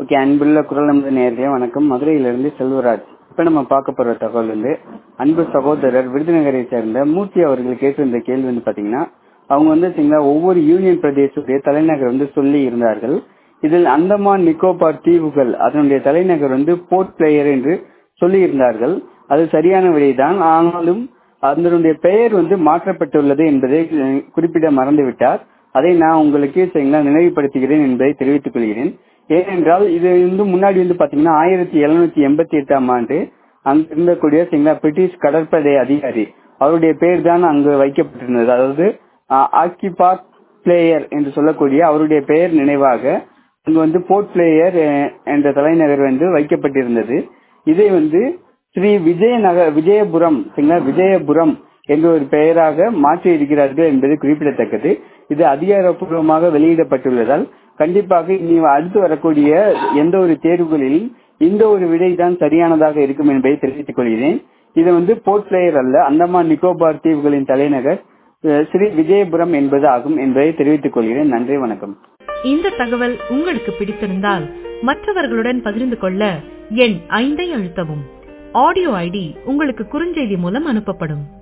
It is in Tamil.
ஓகே அன்புள்ள குரல் நமது நேர்களே வணக்கம் மதுரையிலிருந்து செல்வராஜ் இப்ப நம்ம பார்க்க போற தகவல் வந்து அன்பு சகோதரர் விருதுநகரை சேர்ந்த மூர்த்தி அவர்கள் கேட்டிருந்த கேள்வி வந்து பாத்தீங்கன்னா அவங்க வந்து பாத்தீங்கன்னா ஒவ்வொரு யூனியன் பிரதேசத்துடைய தலைநகர் வந்து சொல்லி இருந்தார்கள் இதில் அந்தமான் நிக்கோபார் தீவுகள் அதனுடைய தலைநகர் வந்து போர்ட் பிளேயர் என்று சொல்லி இருந்தார்கள் அது சரியான விடைதான் ஆனாலும் அதனுடைய பெயர் வந்து மாற்றப்பட்டுள்ளது என்பதை அஹ், குறிப்பிட மறந்துவிட்டார் அதை நான் உங்களுக்கு சரிங்களா நினைவுபடுத்துகிறேன் என்பதை தெரிவித்துக் கொள்கிறேன் ஏனென்றால் இது வந்து முன்னாடி வந்து பாத்தீங்கன்னா ஆயிரத்தி எழுநூத்தி எண்பத்தி எட்டாம் ஆண்டு அங்க இருந்தக்கூடிய சரிங்களா பிரிட்டிஷ் கடற்படை அதிகாரி அவருடைய பெயர் தான் அங்கு வைக்கப்பட்டிருந்தது அதாவது ஆக்கிபாக் பிளேயர் என்று சொல்லக்கூடிய அவருடைய பெயர் நினைவாக அங்கு வந்து போர்ட் பிளேயர் என்ற தலைநகர் வந்து வைக்கப்பட்டிருந்தது இதை வந்து ஸ்ரீ விஜயநகர் விஜயபுரம் சரிங்களா விஜயபுரம் என்ற ஒரு பெயராக மாற்றி இருக்கிறார்கள் என்பது குறிப்பிடத்தக்கது இது அதிகாரப்பூர்வமாக வெளியிடப்பட்டுள்ளதால் கண்டிப்பாக இனி அடுத்து வரக்கூடிய எந்த ஒரு தேர்வுகளில் இந்த ஒரு விடை தான் சரியானதாக இருக்கும் என்பதை தெரிவித்துக் கொள்கிறேன் இது வந்து போர்ட் பிளேயர் அல்ல அந்தமான் நிக்கோபார் தீவுகளின் தலைநகர் அஹ், ஸ்ரீ விஜயபுரம் என்பது ஆகும் என்பதை தெரிவித்துக் கொள்கிறேன் நன்றி வணக்கம் இந்த தகவல் உங்களுக்கு பிடித்திருந்தால் மற்றவர்களுடன் பகிர்ந்து கொள்ள எண் ஐந்தை அழுத்தவும் ஆடியோ ஐடி உங்களுக்கு குறுஞ்செய்தி மூலம் அனுப்பப்படும்